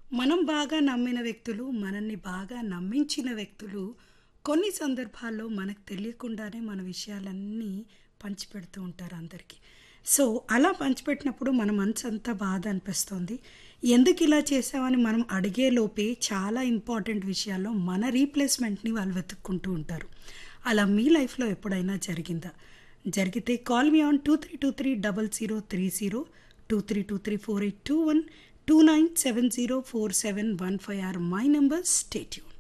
మనం బాగా నమ్మిన వ్యక్తులు మనల్ని బాగా నమ్మించిన వ్యక్తులు కొన్ని సందర్భాల్లో మనకు తెలియకుండానే మన విషయాలన్నీ పంచిపెడుతూ ఉంటారు అందరికీ సో అలా పంచిపెట్టినప్పుడు మన మనసు అంతా బాధ అనిపిస్తుంది ఎందుకు ఇలా చేసామని మనం అడిగే లోపే చాలా ఇంపార్టెంట్ విషయాల్లో మన రీప్లేస్మెంట్ని వాళ్ళు వెతుక్కుంటూ ఉంటారు అలా మీ లైఫ్లో ఎప్పుడైనా జరిగిందా జరిగితే call me on two three two three double zero three zero two three two three four eight two one two nine seven zero four seven one five or my number stay tune